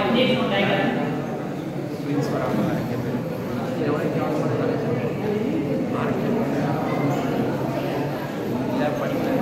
இண்டேஜ் diagram twins வராமல் நிறைய பேர் இதை விட கேவலமான காலேஜ் ஆர்கிடெக்ட் இல்லை படிக்கல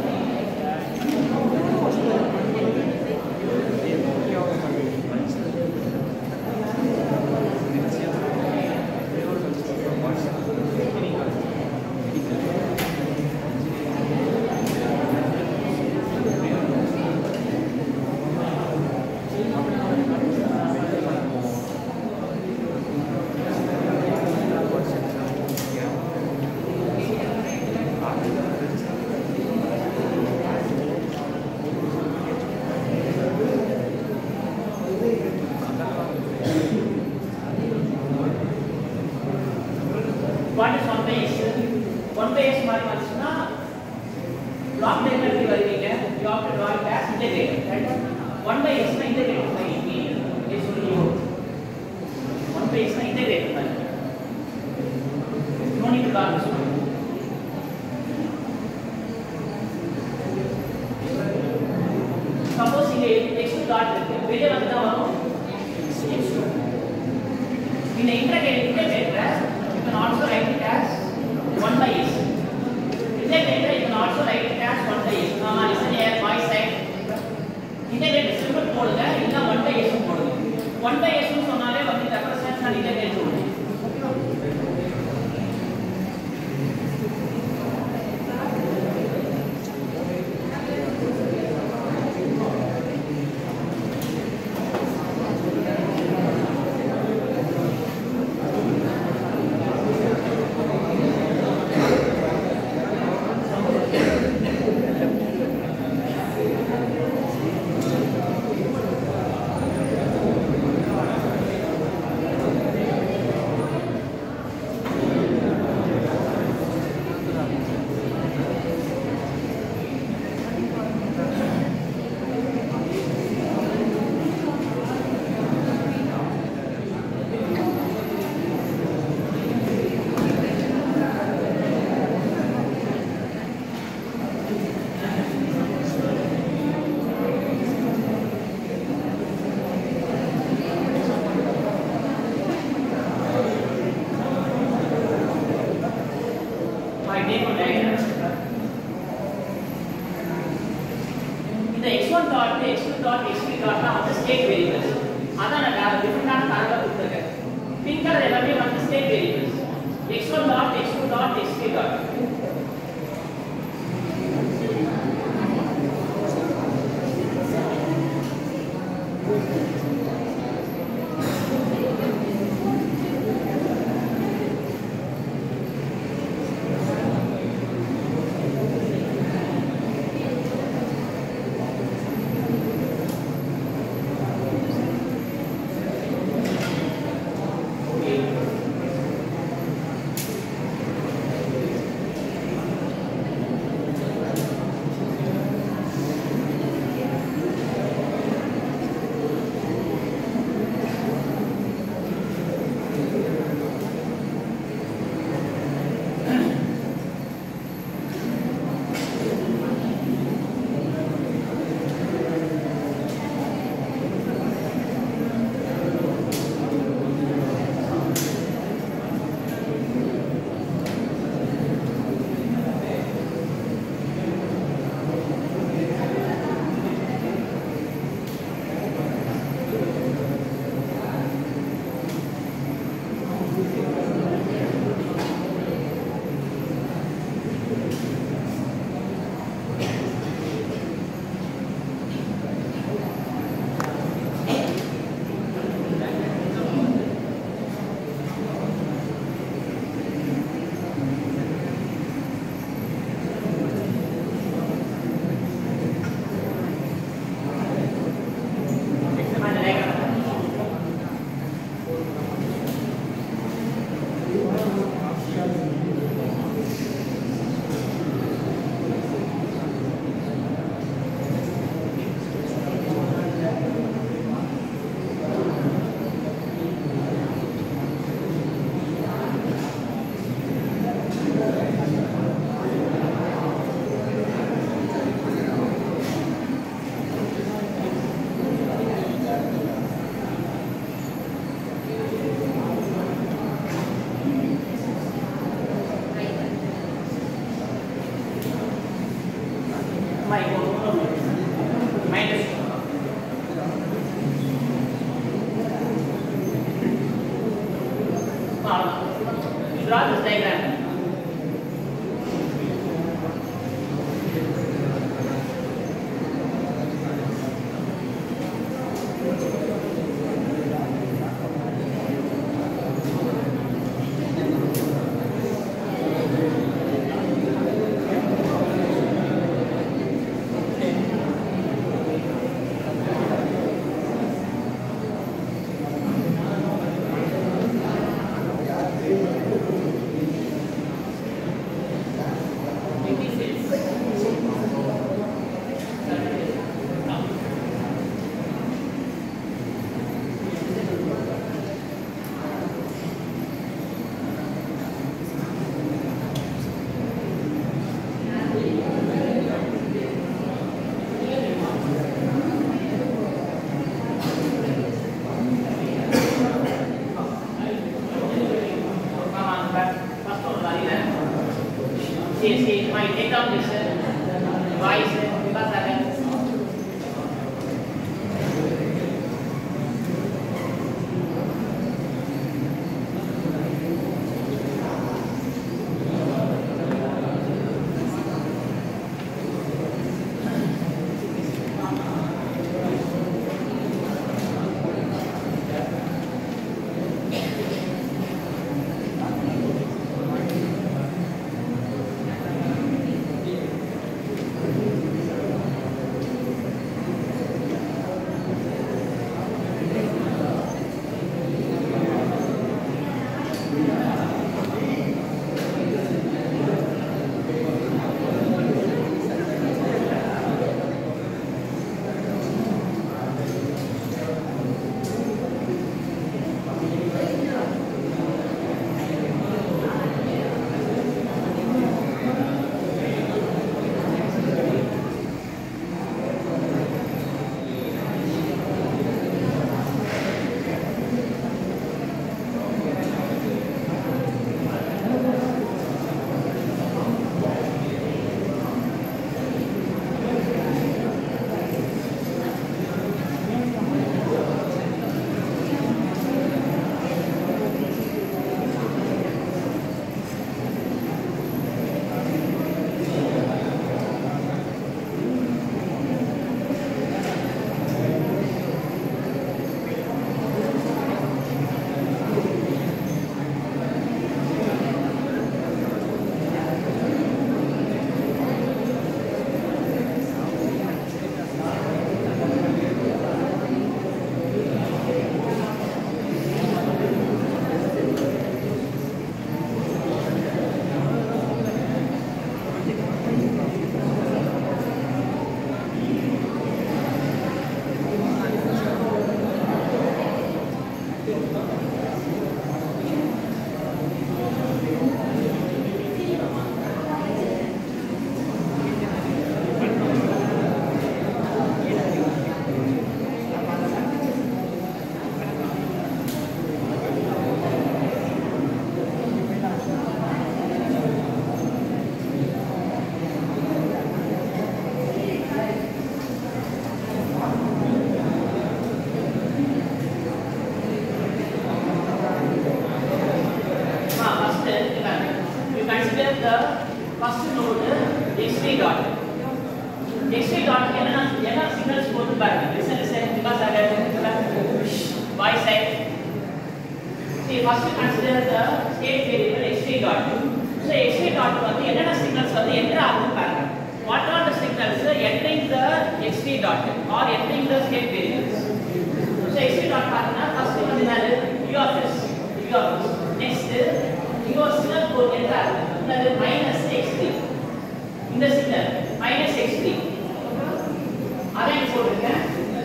what is one by S one by S மாதிரி வந்துச்சுன்னா பிளாக் டயக்ராம் எப்படி வருவீங்க you have to draw it as integrated right one by S னா integrated பை பி இஸ் சொல்லி ஒன் பை எஸ் னா integrated by no need to draw this one suppose இங்க x2 dot இருக்கு வெளிய வந்தா வரும் x2 இந்த integrated integrator you can also write it as 1 by s integrator you can also write it as 1 by s ஆமா listen here my side integrated symbol போடுங்க இல்ல 1 by s போடுங்க 1 by s னு சொன்னாலே வந்து ரெப்ரசன்ட்ஸ் அண்ட் integrated சொல்லுங்க my name on diagram இந்த x1 dot x2 dot x3 டாட்லாம் வந்து ஸ்டேட் வேரியபிள்ஸ் அதான் நான் டிஃபரெண்டான கலர்ல கொடுத்துருக்கேன் பிங்க் கலர் எல்லாமே வந்து state variables x1 dot x2 dot x3 dot my minus அவ்வளவுதான். draw this diagram See, see, my take down this uh, voice, uh, because I have first node x3 dot x3 dot என்னன்னா என்ன signals போட்டு பாருங்க listen listen because I have y side see first consider the state variable x3 dot so x3 dot வந்து என்னென்ன signals வந்து enter ஆகுது பாருங்க what are the signals entering the x3 dot or entering the state variables so x3 dot பாத்தீங்கன்னா first வந்து என்னது u of s u of s next இங்க ஒரு சிக்னல் போட்டு என்டர் ஆகுது என்னது மைனஸ் x3 இந்த சிக்னல் மைனஸ் x3 அதை இங்க போட்டுருக்கேன்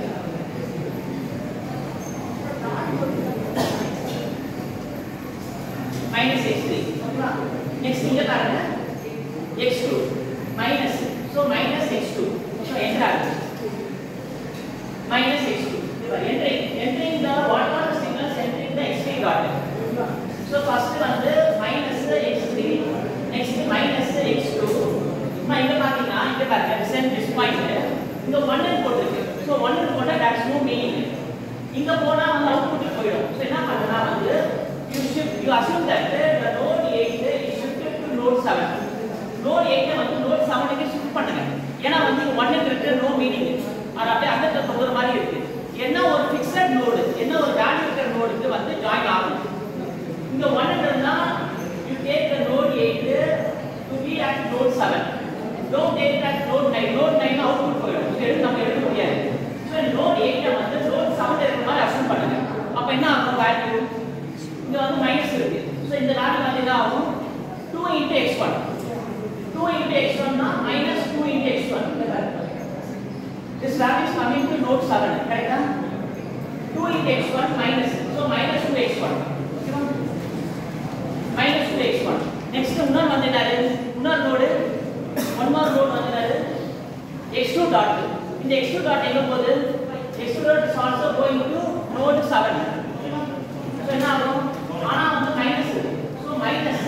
மைனஸ் எக்ஸ் த்ரீ நெக்ஸ்ட் இங்க பாருங்க X two minus so minus X two so enter ஆகுது minus X two entering entering the what are the signals entering the x3 dot so first வந்து minus X three next minus இங்க பாருங்க send this point இங்க 1 போட்டுருக்கு so 1 போட்டா that's no meaning இங்க போனா வந்து அவுட்புட் போயிடும் சோ என்ன பண்ணனா வந்து you shift you assume that the node 8 is shifted to node 7 node 8 வந்து node 7 க்கு ஷிஃப்ட் பண்ணுங்க ஏன்னா வந்து இங்க 1 இருக்கு நோ மீனிங் அது அப்படியே அந்த தொங்குற மாதிரி இருக்கு என்ன ஒரு ஃபிக்ஸட் நோடு என்ன ஒரு வேல்யூ இருக்கிற நோடுக்கு வந்து ஜாயின் ஆகும் இங்க 1 இருந்தா you take the node 8 to be at node 7 don't take it at node 9 node 9 output போயிடும் இது எடுத்து நம்ம எடுக்க முடியாது so node 8 வந்து node 7 இருக்கிற மாதிரி அஸ்யூம் பண்ணுங்க அப்ப என்ன ஆகும் வேல்யூ இங்க வந்து மைனஸ் இருக்கு so இந்த வேல்யூ வந்து என்ன ஆகும் 2 into x1 2 into x1 னா minus 2 into x1 இந்த value this value is coming to node 7 கரெக்ட்டா 2 into x1 minus so minus 2 x1 ஓகேவா minus 2 x1 next இன்னொரு வந்து என்னது இன்னொரு நோடு ஒன் more நோடு வந்து என்னது x2 dot இந்த x2 dot எங்க போகுது x2 dot is also going to node 7 ஓகேவா so என்ன ஆகும் ஆனா வந்து minus so minus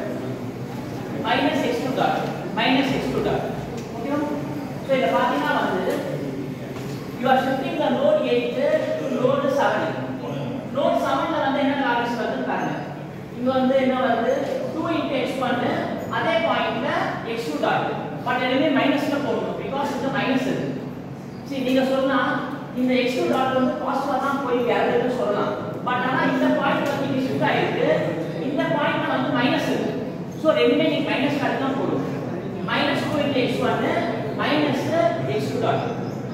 minus x2 dot minus x2 dot ஓகேவா so இத பாத்தீங்கன்னா வந்து you are shifting the node 8 to node 7 node 7 ல வந்து என்ன வேல்யூஸ் வருது பாருங்க இங்க வந்து என்ன வருது 2 into x1 அதே பாயிண்ட்ல x2 டாட் பட் எல்லாமே மைனஸ்ல போடணும் பிகாஸ் இது மைனஸ் இருக்கு சரி நீங்க சொன்னா இந்த x2 டாட் வந்து பாசிட்டிவா தான் போய் வேறதுன்னு சொல்லலாம் பட் ஆனா இந்த பாயிண்ட் வந்து இங்க ஷிஃப்ட் ஆயிருக்கு இந்த பாயிண்ட்ல வந்து மைனஸ் இருக்கு சோ ரெண்டுமே நீங்க மைனஸ் கார்டு தான் போடும் minus 2 into x1 minus x2 dot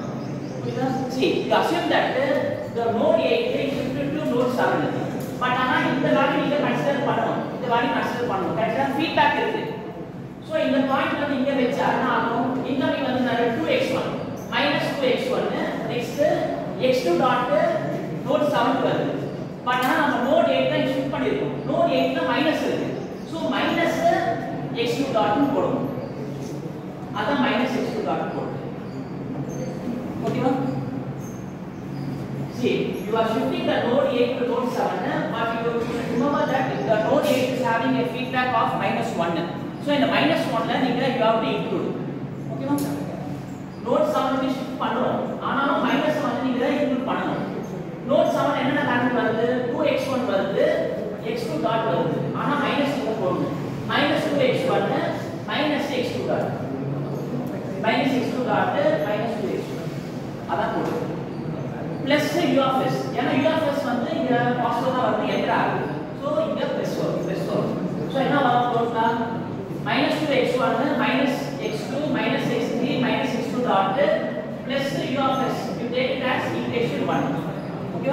See, you assume that the node 8 is shifted to node 7. But ஆனா இந்த வேல்யூ நீங்க கன்சிடர் பண்ணணும் இந்த வேல்யூ கன்சிடர் பண்ணணும் கரெக்ட்டா ஃபீட்பேக் இருக்கு சோ இந்த பாயிண்ட் வந்து இங்க வெச்சா என்ன ஆகும் இன்கமிங் வந்து நிறைய 2x1 minus 2x1 next x2 dot note 7 வருது பட் ஆனா நம்ம நோட் 8 தான் ஷிஃப்ட் பண்ணிருக்கோம் நோட் 8 ல மைனஸ் இருக்கு சோ மைனஸ் x2 டாட் போடணும் அதான் மைனஸ் x2 டாட் போடணும் ஓகேவா See, you are shifting the node 8 to node 7, but you remember that the node 8 is having a feedback of minus 1. So, in the minus 1, ல நீங்க you have to include. ஓகேவா node 7 க்கு shift பண்றோம் ஆனாலும் minus வந்து நீங்க தான் include பண்ணணும் நோட் 7 என்னென்ன வேல்யூ வருது 2x1 வருது x2 டாட் வருது ஆனா மைனஸ் இங்க போடணும் minus 2x1 minus x2 dot minus x2 dot minus 2x1 அதான் போடுது பிளஸ் யூ ஆஃப் எஸ் ஏன்னா யூ ஆஃப் எஸ் வந்து இங்க பாசிட்டிவ் தான் வந்து என்டர் ஆகுது ஸோ இங்க பிளஸ் வரும் பிளஸ் வரும் ஸோ என்ன வரும் போட்டா minus two X one minus X two minus X three minus X two dot plus U of S you take it as equation one ஓகேவா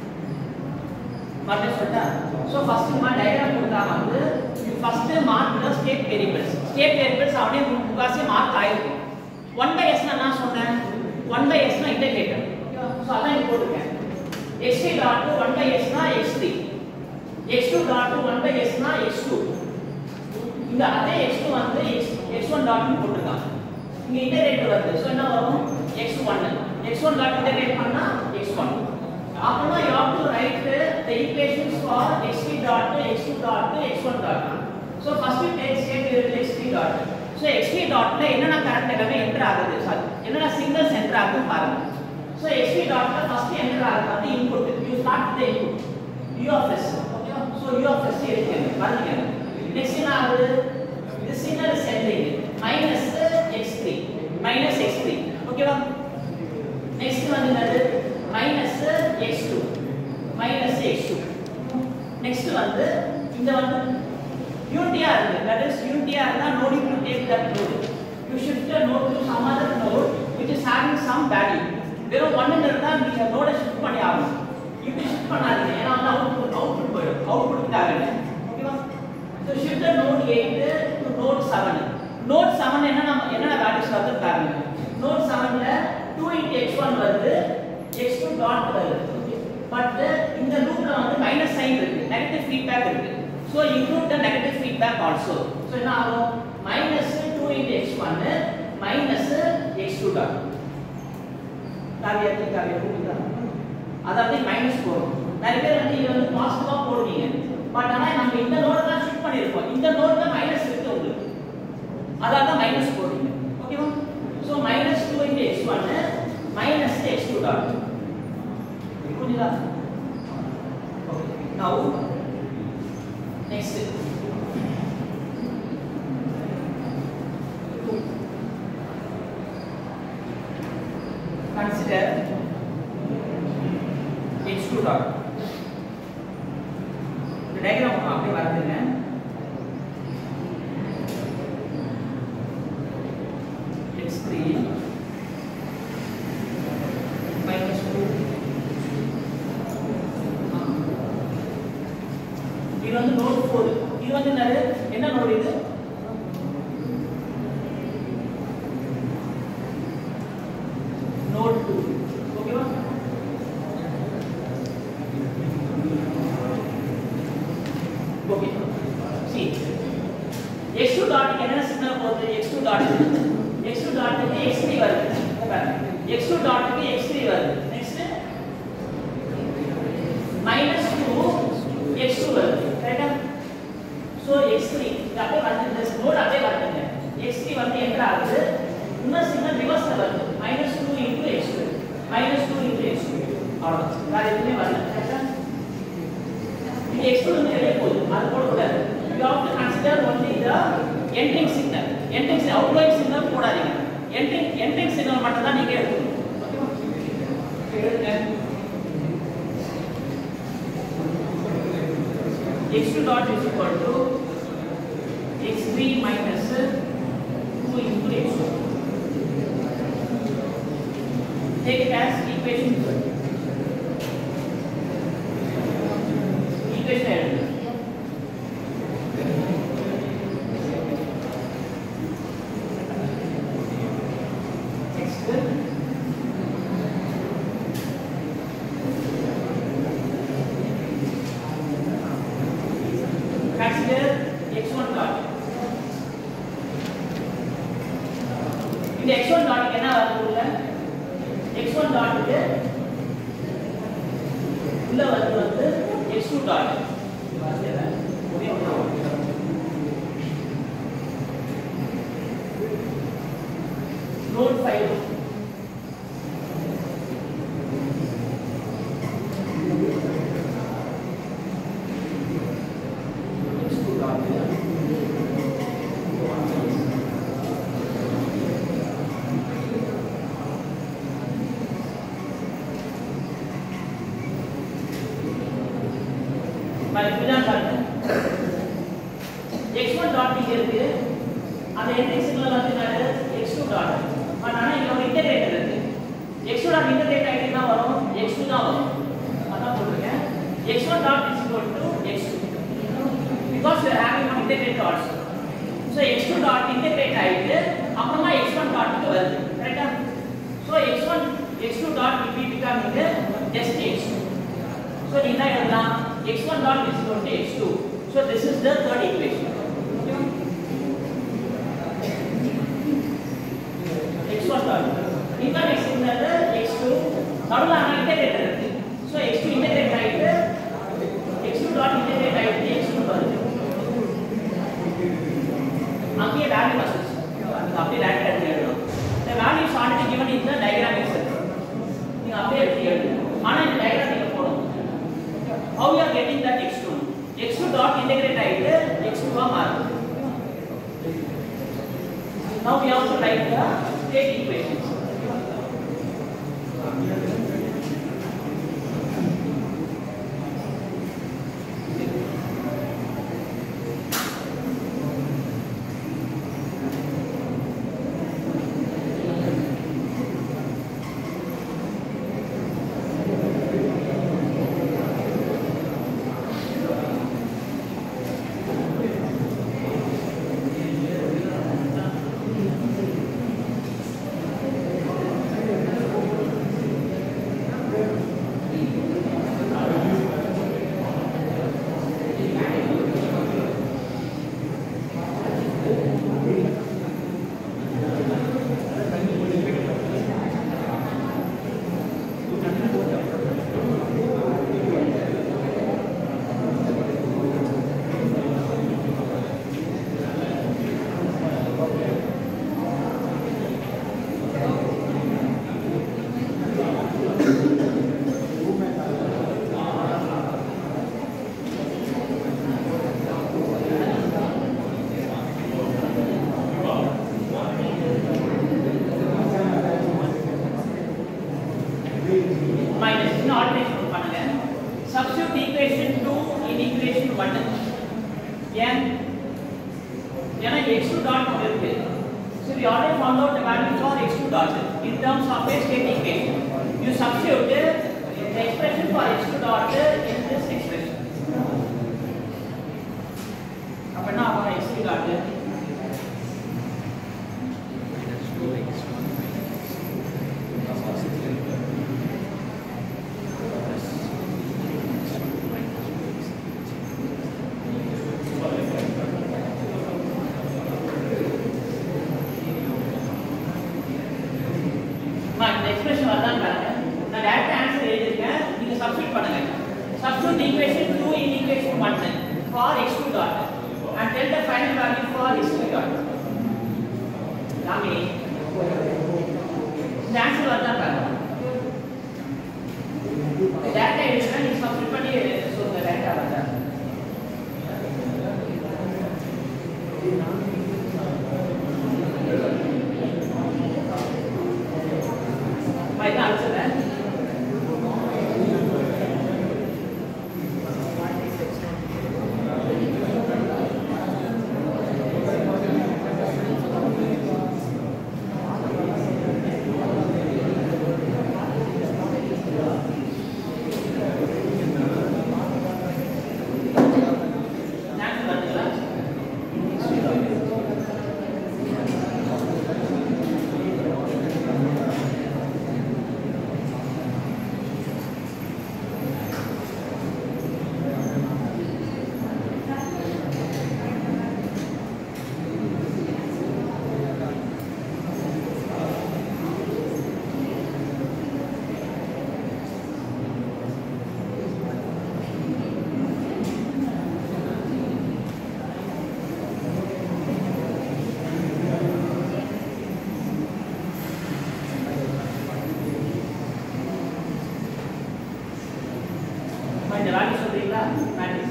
மறுபடியும் சொல்லிட்டா ஸோ ஃபர்ஸ்ட் நம்ம டயக்ராம் கொடுத்தா வந்து first mark the state variables state variables அப்படியே முக்காசி mark ஆயிருக்கும் one by S நான் சொன்னேன் ஒன் பை எஸ்னா இன்டகிரேட்டர் ஸோ அதான் இங்க போட்டிருக்கேன் x3 dot to 1 by s னா x3 x2 dot to 1 by s னா x2 இங்க அதே x2 வந்து x x1 டாட் னு போட்டுருக்காங்க இங்க இன்டகிரேட் வருது ஸோ என்ன வரும் x1 x1 டாட் இன்டகிரேட் பண்ணா x1 அப்புறமா you have to write the equations for x3 dot x2 dot x1 dot so first you take state variable x3 dot so x3 dot ல என்னென்ன current எல்லாமே enter ஆகுது sorry என்னென்ன signals enter ஆகுது பாருங்க so x3 dot ல first enter ஆகுது வந்து input you start with the input u of s okay so u of s எடுத்துக்கங்க பாருங்க next என்ன ஆகுது this signal is sending minus x3 minus x3 ஓகேவா நெக்ஸ்ட் வந்து என்னது minus x2 minus x2 next வந்து இந்த வந்து யூனிட்டியா இருக்கு தட் இஸ் யூனிட்டியா இருந்தா no need to take that node you shift a node to some other node which is having some value வெறும் ஒன்னு இருந்தா நீங்க நோட ஷிஃப்ட் பண்ணி ஆகணும் இப்படி ஷிஃப்ட் பண்ணாதீங்க ஏன்னா வந்து அவுட்புட் அவுட்புட் போயிடும் அவுட்புட் தேவையில்லை ஓகேவா so shift node eight to node seven node seven என்ன நம்ம என்னென்ன வேல்யூஸ் வருது பாருங்க நோட் செவன்ல டூ இன்ட் எக்ஸ் ஒன் வருது எக்ஸ் டூ டாட் வருது பட் இந்த லூப்ல வந்து மைனஸ் சைன் இருக்கு நெகட்டிவ் ஃபீட்பேக் இருக்கு so include the negative feedback also so என்ன ஆகும் minus two into X one minus X two dot காவியத்துக்கு காவியம் புரியுதா அதாவது மைனஸ் போடும் நிறைய பேர் வந்து இது வந்து பாசிட்டிவா போடுவீங்க பட் ஆனா நம்ம இந்த நோட தான் ஷிஃப்ட் பண்ணிருப்போம் இந்த நோட்ல மைனஸ் இருக்கு உங்களுக்கு அதாவது தான் மைனஸ் போடுவீங்க ஓகேவா dot. புரியுதா Okay. Now next consider x2 dot இந்த டயக்ராம் அப்படியே வரைஞ்சிருங்க x3 minus 2 இது வந்து நோட் 4 இது வந்து என்னது என்ன நோட் இது நோட் 2 ஓகேவா ஓகே சி x2 டாட் என்ன சிக்னல் போகுது x2 டாட் x2 டாட்டுக்கு x3 வருது இங்க பாருங்க x2 டாட்டுக்கு x3 வருது next minus two X two வருது கரெக்டா ஸோ எக்ஸ் த்ரீ அப்படியே வந்து இந்த நோட் அப்படியே வருதுங்க எக்ஸ் த்ரீ வந்து எங்க ஆகுது இன்னும் சிக்னல் ரிவர்ஸ்ல வருது minus two into X two minus two into X two அவ்வளோதான் வேற எதுவுமே வரல கரெக்டா இது எக்ஸ் டூ வந்து வெளியே போகுது அது போடக்கூடாது you have to consider only the entering signal entering outgoing signal போடாதீங்க என்ட்ரிங் என்ட்ரிங் சிக்னல் மட்டும் தான் நீங்க எடுக்கணும் ஓகேவா எழுதுங்க x2 dot is equal to x3 minus 2 into x2. Take it as equation. Equation எழுதுங்க. Next. Consider x1 dot. இந்த x1 dot என்ன வருது உள்ள x1 dot க்கு உள்ள வந்து வந்து x2 dot வருதுல ஒரே ஒண்ணு நோட் 5 x2 dot பாருங்க இப்படிதான் பாருங்க x1 டாட் இங்க இருக்கு அந்த என்ட்ரி சிக்னல் வந்து என்னது x2 டாட் பட் ஆனா இங்க ஒரு இன்டகிரேட்டர் இருக்கு x2 டாட் இன்டகிரேட் ஆகிட்டு தான் வரும் x2 தான் வரும் அதான் போட்டிருக்கேன் x1 dot is equal to x2 because we are having one integrator also so x2 dot integrate ஆயிட்டு அப்புறமா x1 டாட்டுக்கு வருது கரெக்ட்டா so x1 x2 dot will be becoming just x2 so நீ என்ன எழுதலாம் x1 dot is equal to x2 so this is the third equation x1 dot இப்போ next என்னது x2 நடுவுல ஆனா இன்டகிரேட்டர் இருக்கு so x2 இன்டகிரேட் ஆயிட்டு x2 dot இன்டகிரேட் ஆயிட்டு x2 வருது அங்கேயே வேல்யூ வந்துச்சு நீங்க அப்படியே டைரக்ட் எடுத்து எழுதணும் the values already given in the diagram itself நீங்க அப்படியே எடுத்து எழுதணும் ஆனா இந்த diagram நீங்க போடணும் how you are getting that x2 x2 dot integrate ஆயிட்டு x2 ஆ மாறுது now we have to write the state equations equation 2 in equation 1 ஏன் ஏன்னா x2 dot ஒன்று இருக்கு so we already found out the value for x2 dot in terms of a state equation you substitute the expression for x2 dot in this expression அப்ப என்ன ஆகும் x3 dot அம்மா, இந்த expression வரதான் பாருங்க நான் டைரக்ட் ஆன்சர் எழுதிருக்கேன் நீங்க substitute பண்ணுங்க substitute equation 2 in equation 1 for x2 dot and tell the final value for x3 dot நாமே இந்த ஆன்சர் வரதான் பாருங்க டைரக்டா எழுதுனா நீங்க சப்ஸ்டிட் பண்ணி சொல்லுங்க டைரக்டா வரதா அம்மா, இதான் ஆன்சர் ஆன்சர் வருதுங்களா அம்மா, இந்த வேல்யூ சொல்றீங்களா மேட்ரிக்ஸ்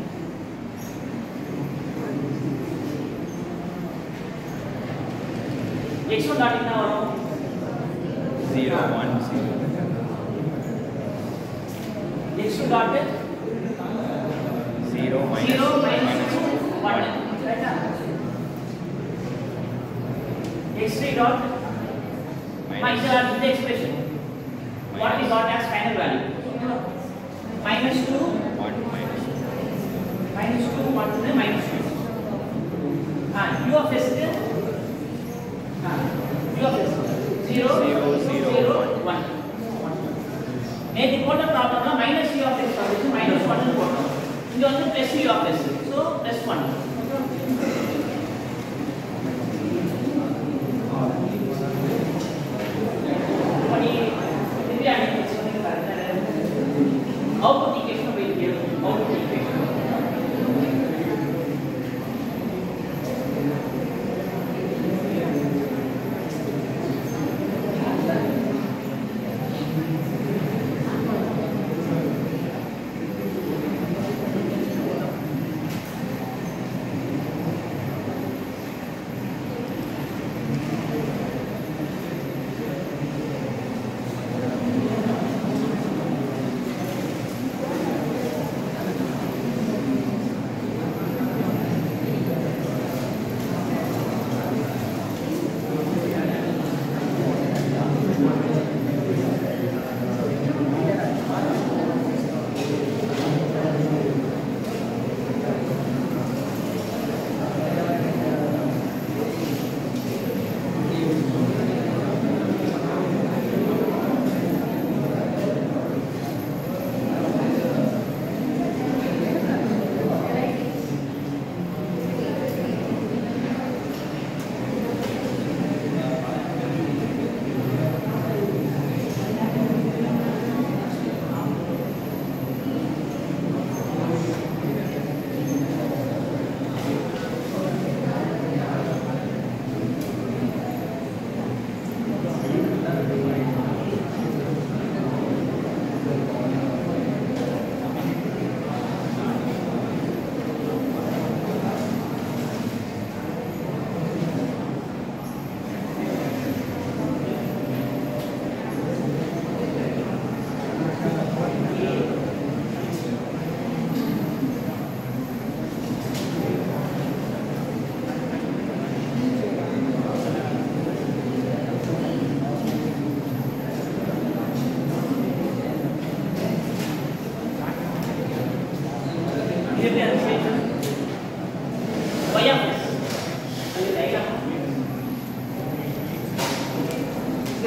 x1 டாட் என்ன வரும் Zero one zero. x2 dot Zero minus 0 two minus minus 2 two. 1 ரைட்டா x3 dot minus Minus the expression what we got as final value minus 2 one minus two. minus 2 1 to minus 2 ah u of s க்கு ah u of s 0 Zero, zero, 0 1 நேற்று போட்ட ப்ராப்ளம்னா minus u of s வந்துச்சு minus 1 போட்டோம் இங்க வந்து plus u of s so plus 1 படி திவ்யா நீங்க சொன்னீங்க பாருங்க அவுட்புட் ஈக்குவேஷன் போய் கேளுங்க அவுட்புட் ஈக்குவேஷன்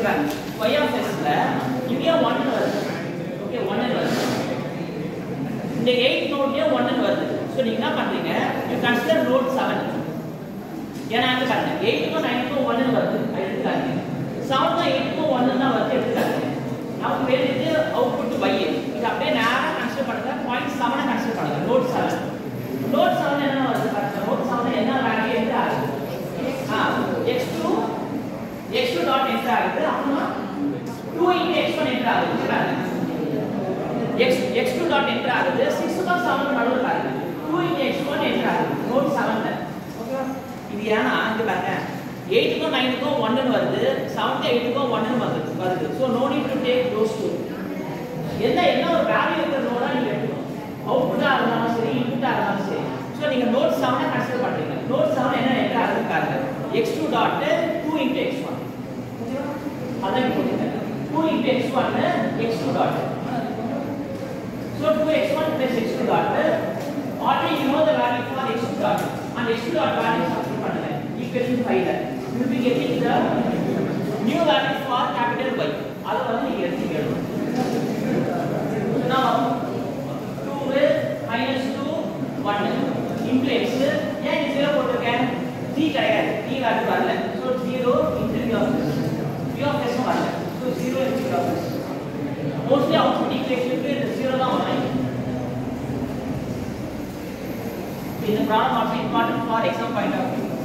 y of xல இங்கேயே 1 வருது ஓகே 1 வருது இந்த 8 நோட்லயே 1 வருது சோ நீங்க என்ன பண்றீங்க யூ கன்சிடர் நோட் 7 ஏன்னா அங்க பாருங்க 8 க்கும் 9 க்கும் 1 வருது அது எடுத்துக்காதீங்க 7 க்கும் 8 க்கும் 1 தான் வருது எடுத்துக்காதீங்க நமக்கு வேண்டியது அவுட்புட் y இது அப்படியே நேரா கன்சிடர் பண்ணுங்க பாயிண்ட் 7 கன்சிடர் பண்ணுங்க நோட் 7 நோட் 7 என்ன வருது பாருங்க நோட் 7 என்ன வேல்யூ என்டர் ஆகுது ஆ x2 x2 டாட் என்டர் ஆகுது அப்புறமா 2 into x1 என்டர் ஆகுது பாருங்க x x2 டாட் என்டர் ஆகுது 6 தான் 7 நடுவுல பாருங்க 2 into x1 என்டர் ஆகுது நோட் 7 ல ஓகேவா இது ஏன்னா இங்க பாருங்க 8 க்கும் 9 க்கும் 1 ன்னு வருது 7 க்கு 8 க்கும் 1 ன்னு வருது வருது so no need to take those two எந்த என்ன ஒரு வேல்யூ இருக்கிற நோடா நீங்க எடுக்கணும் அவுட்புட்டா இருந்தாலும் சரி இன்புட்டா இருந்தாலும் சரி சோ நீங்க நோட் 7 கன்சிடர் பண்றீங்க நோட் 7 என்ன என்டர் ஆகுது பாருங்க x2 டாட் 2 into x1 ஓகேவா அதான் போடுங்க 2 into x1 x2 dot So 2x1 plus x2 dot. Already you know the value for x2 dot. And x2 dot value substitute பண்ணுங்க. Equation 5 ல. You will be getting the new value for capital Y. அத வந்து நீங்க எடுத்து எழுதணும். So now 2 minus 2 1 into x ஏன் இது 0 போட்டிருக்கேன் d கிடையாது d வேல்யூ வரல so 0 into b of s b of s வரல so 0 into b of s mostly output ஈக்குவேஷனுக்கு இந்த ஜீரோ தான் வரும் இந்த problem also important for exam point of view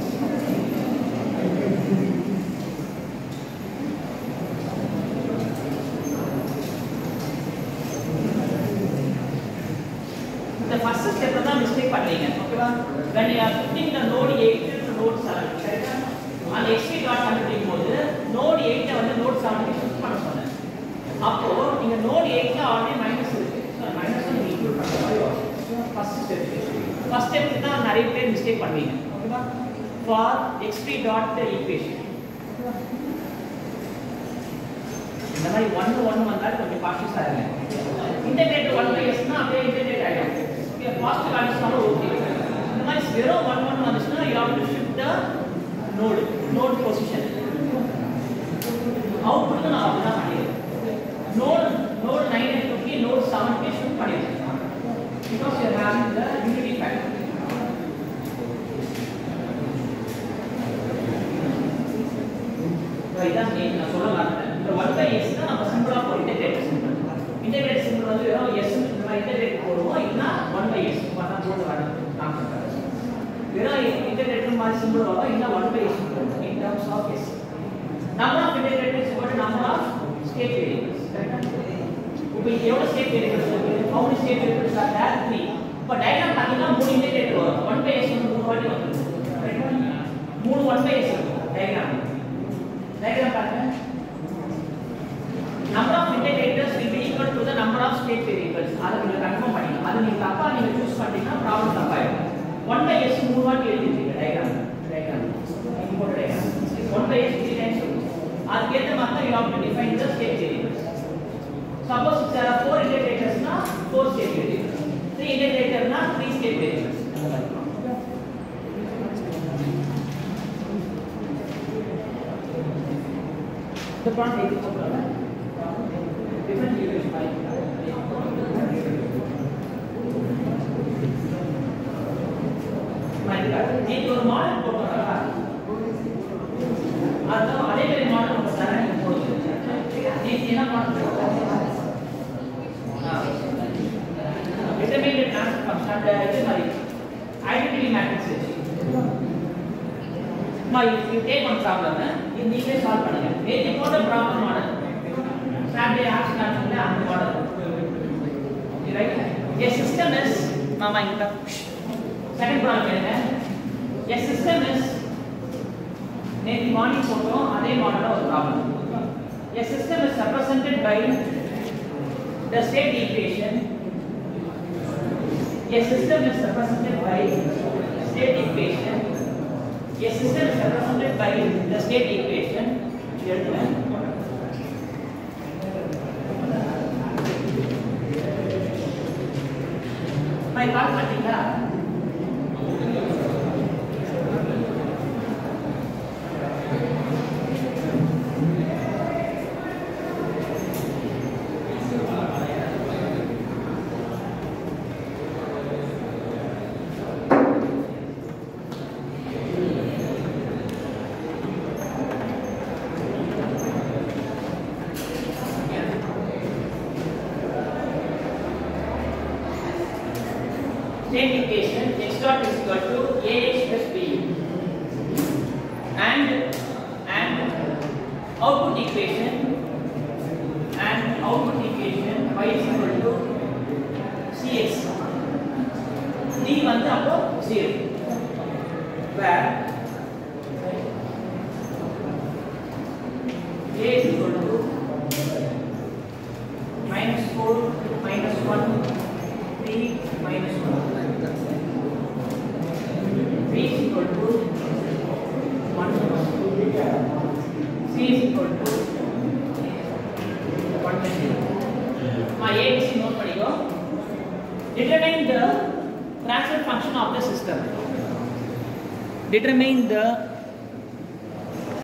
இந்த ஃபர்ஸ்ட் ஸ்டெப் தான் மிஸ்டேக் பண்ணீங்க ஓகேவா when you are putting the node 8 to node 7 கரெக்ட்டா அந்த xp டாட் கண்டுபிடிக்கும் போது node 8 வந்து node 7 க்கு ஷிஃப்ட் பண்ண சொன்னேன் அப்போ நீங்க நோட் 8ல ஆல்ரெடி மைனஸ் இருக்கு சோ மைனஸ் நீங்க இன்க்ளூட் பண்ற மாதிரி வரும் ஃபர்ஸ்ட் ஸ்டெப் ஃபர்ஸ்ட் ஸ்டெப் தான் நிறைய பேர் மிஸ்டேக் பண்ணுவீங்க ஓகேவா ஃபார் xp டாட் ஈக்குவேஷன் இந்த மாதிரி 1 1 வந்தால் கொஞ்சம் கான்ஷியஸா இருங்க இன்டகிரேட் 1 பை s னா அப்படியே இன்டகிரேட் ஆயிடும் ஓகே பாசிட்டிவ் வேல்யூஸ்னால ஓகே இந்த மாதிரி வெறும் 1 1 வந்துச்சுன்னா you have to shift the node node position output நான் அப்படிதான் பண்ணிடுறேன் node node 9 and 50 node 7 पे शिफ्ट पड़ेगा because you are having the unity factor तो இதான் மெயின் நான் சொல்ல மாட்டேன் இந்த 1 by s தான் நம்ம சிம்பிளா ஒரு இன்டகிரேட் சிம்பிள் இன்டகிரேட் சிம்பிள் வந்து வெறும் s இந்த மாதிரி இன்டகிரேட் போடுவோம் இல்லனா 1 by s பார்த்தா போட்டு வரணும் கான்செப்ட் வெறும் இன்டகிரேட் மாதிரி சிம்பிள் வரும் இல்ல 1 by s போடுவோம் in terms of s number of integrators is equal to number of state variables இப்போ இது எவ்வளவு ஸ்டேட் வேரியபிள்ஸ் இருக்கு how many state variables are there 3 இப்போ டயகிராம் பாத்தீங்கன்னா மூணு இன்டகிரேட்டர் வரும் 1 by s வந்து மூணு வாட்டி வந்துரும் கரெக்ட்டா மூணு 1 by s இருக்கும் டயகிராம் டயகிராம் பாருங்க number of integrators will be equal to the number of state variables அதை நீங்க கன்ஃபார்ம் பண்ணிக்கணும் அது நீங்க தப்பா நீங்க சூஸ் பண்ணீங்கன்னா ப்ராப்ளம் தப்பாயிடும் 1 by s மூணு வாட்டி எழுதிருக்கீங்க diagram diagram import diagram 1 by s 3 times அதுக்கேற்ற மாதிரி தான் you have to define the state variables Suppose if there are four integrators na four state variables. Three integrator na three state variables. The front is different equation. நேற்று ஒரு model போட்டோம்ல அதான் அதே மாதிரி model நம்ம தரேன் போடுது நேற்று என்ன மாடல் போட்டோம் determined transfer function அந்த இது மாதிரி ஐடென்டிட்டி மேட்ரிக்ஸ் வச்சு மா யூ டேக் ஒன் ப்ராப்ளம் இது நீங்களே சால்வ் பண்ணுங்க நேற்று போட்ட ப்ராப்ளம் மாடல் சாட்டர்டே ஆப்ஸ் கான்செப்ட்ல அந்த model right a system is மாமா இங்க செகண்ட் ப்ராப்ளம் என்ன எ சிஸ்டம் இஸ் நேற்று மார்னிங் போட்டோம் அதே மாடல்ல ஒரு problem a system is represented by the state equation a system is represented by state equation a system is represented by the state equation எழுதுவேன் my call பண்ணீங்களா Same equation x dot is equal to ax plus b and and output equation and output equation y is equal to cx d வந்து அப்போ 0 where a is equal to minus 4 minus 1 3 minus 1 b is equal to 1 c is equal to 120 மா abc note பண்ணிக்கோ determine the transfer function of the system determine the